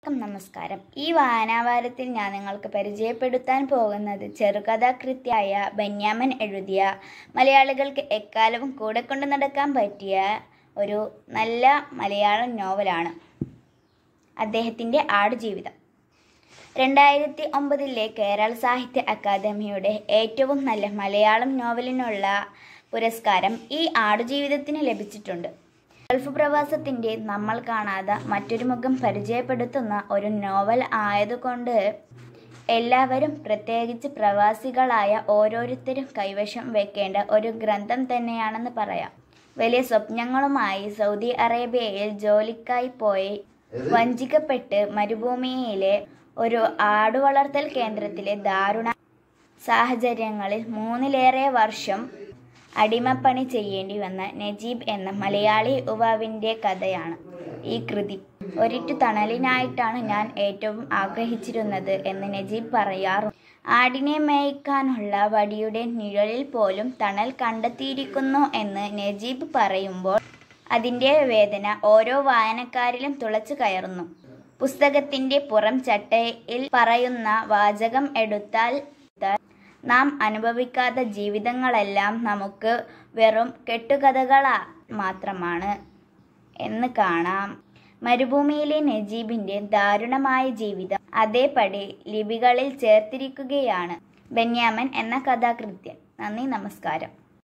എല്ലാവർക്കും നമസ്കാരം ഈ വായനാവാരത്തിൽ ഞാൻ നിങ്ങൾക്ക് പരിചയപ്പെടുത്താൻ പോകുന്നത് ചെറുകഥാകൃത്യായ ബന്യാമൻ എഴുതിയ മലയാളികൾക്ക് എക്കാലവും കൂടെ കൊണ്ടു നടക്കാൻ പറ്റിയ ഒരു നല്ല മലയാളം നോവലാണ് അദ്ദേഹത്തിൻ്റെ ആടുജീവിതം രണ്ടായിരത്തി ഒമ്പതിലെ കേരള സാഹിത്യ അക്കാദമിയുടെ ഏറ്റവും നല്ല മലയാളം നോവലിനുള്ള പുരസ്കാരം ഈ ആടുജീവിതത്തിന് ലഭിച്ചിട്ടുണ്ട് ഗൾഫ് പ്രവാസത്തിൻ്റെ നമ്മൾ കാണാതെ മറ്റൊരു മുഖം പരിചയപ്പെടുത്തുന്ന ഒരു നോവൽ ആയതുകൊണ്ട് എല്ലാവരും പ്രത്യേകിച്ച് പ്രവാസികളായ ഓരോരുത്തരും കൈവശം വെക്കേണ്ട ഒരു ഗ്രന്ഥം തന്നെയാണെന്ന് പറയാം വലിയ സ്വപ്നങ്ങളുമായി സൗദി അറേബ്യയിൽ ജോലിക്കായി പോയി വഞ്ചിക്കപ്പെട്ട് മരുഭൂമിയിലെ ഒരു ആടുവളർത്തൽ കേന്ദ്രത്തിലെ ദാരുണ സാഹചര്യങ്ങളിൽ മൂന്നിലേറെ വർഷം അടിമപ്പണി ചെയ്യേണ്ടി വന്ന നജീബ് എന്ന മലയാളി യുവാവിൻ്റെ കഥയാണ് ഈ കൃതി ഒരിറ്റു തണലിനായിട്ടാണ് ഞാൻ ഏറ്റവും ആഗ്രഹിച്ചിരുന്നത് എന്ന് നജീബ് പറയാറുണ്ട് ആടിനെ മേയ്ക്കാനുള്ള വടിയുടെ നിഴലിൽ പോലും തണൽ കണ്ടെത്തിയിരിക്കുന്നു എന്ന് നജീബ് പറയുമ്പോൾ അതിൻ്റെ വേദന ഓരോ വായനക്കാരിലും തുളച്ചു കയറുന്നു പുസ്തകത്തിൻ്റെ പുറം ചട്ടയിൽ പറയുന്ന വാചകം എടുത്താൽ നാം അനുഭവിക്കാത്ത ജീവിതങ്ങളെല്ലാം നമുക്ക് വെറും കെട്ടുകഥകളാ മാത്രമാണ് എന്ന് കാണാം മരുഭൂമിയിലെ നജീബിൻ്റെ ദാരുണമായ ജീവിതം അതേപടി ലിപികളിൽ ചേർത്തിരിക്കുകയാണ് ബെന്യാമൻ എന്ന കഥാകൃത്യൻ നന്ദി നമസ്കാരം